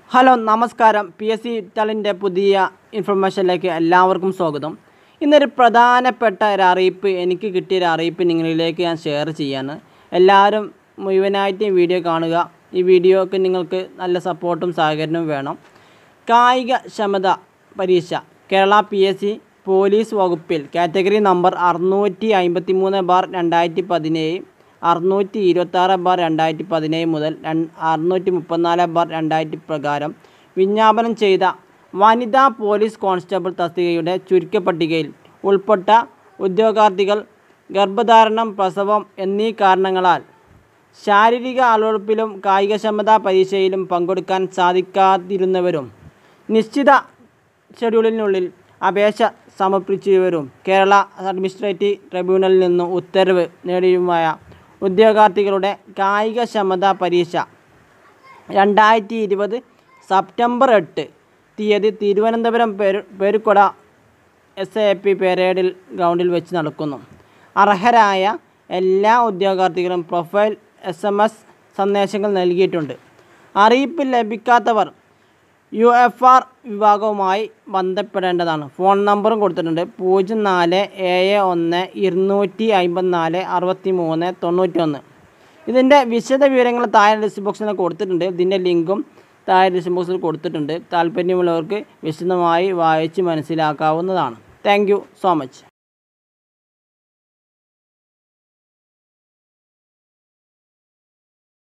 hello നമസ്കാരം P S C ടാലിൻ്റെ പുതിയ ഇൻഫർമേഷനിലേക്ക് എല്ലാവർക്കും സ്വാഗതം ഇന്നൊരു പ്രധാനപ്പെട്ട ഒരു അറിയിപ്പ് എനിക്ക് കിട്ടിയ ഒരു അറിയിപ്പ് നിങ്ങളിലേക്ക് ഞാൻ ഷെയർ ചെയ്യാണ് എല്ലാവരും മുഴുവനായിട്ട് ഈ വീഡിയോ കാണുക ഈ വീഡിയോക്ക് നിങ്ങൾക്ക് നല്ല സപ്പോർട്ടും സഹകരണവും വേണം കായിക ക്ഷമത പരീക്ഷ Kerala P S C police വകുപ്പിൽ കാറ്റഗറി നമ്പർ അറുന്നൂറ്റി അമ്പത്തി മൂന്ന് ബാർ രണ്ടായിരത്തി പതിനേഴ് അറുന്നൂറ്റി ഇരുപത്താറ് ബാർ രണ്ടായിരത്തി പതിനേഴ് മുതൽ രണ്ട് അറുന്നൂറ്റി മുപ്പത്തിനാല് ബാർ രണ്ടായിരത്തി പ്രകാരം വിജ്ഞാപനം ചെയ്ത വനിതാ പോലീസ് കോൺസ്റ്റബിൾ തസ്തികയുടെ ചുരുക്കപ്പട്ടികയിൽ ഉൾപ്പെട്ട ഉദ്യോഗാർത്ഥികൾ ഗർഭധാരണം പ്രസവം എന്നീ കാരണങ്ങളാൽ ശാരീരിക അളവെടുപ്പിലും കായികക്ഷമതാ പരീക്ഷയിലും പങ്കെടുക്കാൻ സാധിക്കാതിരുന്നവരും നിശ്ചിത ഷെഡ്യൂളിനുള്ളിൽ അപേക്ഷ സമർപ്പിച്ചവരും കേരള അഡ്മിനിസ്ട്രേറ്റീവ് ട്രിബ്യൂണലിൽ നിന്ന് ഉത്തരവ് നേടിയുമായ ഉദ്യോഗാർത്ഥികളുടെ കായികക്ഷമതാ പരീക്ഷ രണ്ടായിരത്തി ഇരുപത് സെപ്റ്റംബർ എട്ട് തീയതി തിരുവനന്തപുരം പേരു പേരുക്കൊട എസ് എ പി പെരേഡിൽ ഗ്രൗണ്ടിൽ വെച്ച് നടക്കുന്നു അർഹരായ എല്ലാ ഉദ്യോഗാർത്ഥികളും പ്രൊഫൈൽ എസ് എം എസ് സന്ദേശങ്ങൾ നൽകിയിട്ടുണ്ട് അറിയിപ്പ് ലഭിക്കാത്തവർ യു എഫ് ആർ വിഭാഗവുമായി ബന്ധപ്പെടേണ്ടതാണ് ഫോൺ നമ്പറും കൊടുത്തിട്ടുണ്ട് പൂജ്യം നാല് ഏഴ് ഒന്ന് ഇരുന്നൂറ്റി അമ്പത്തിനാല് അറുപത്തി മൂന്ന് തൊണ്ണൂറ്റി ഒന്ന് ഇതിൻ്റെ വിശദ വിവരങ്ങൾ താഴെ ഡിസ്ക്രിപ്ഷൻ ബോക്സിൽ കൊടുത്തിട്ടുണ്ട് ഇതിൻ്റെ ലിങ്കും താഴെ ഡിസ്ക്രിപ്ഷൻ ബോക്സിൽ കൊടുത്തിട്ടുണ്ട് താല്പര്യമുള്ളവർക്ക് വിശദമായി വായിച്ച് മനസ്സിലാക്കാവുന്നതാണ് താങ്ക് യു സോ മച്ച്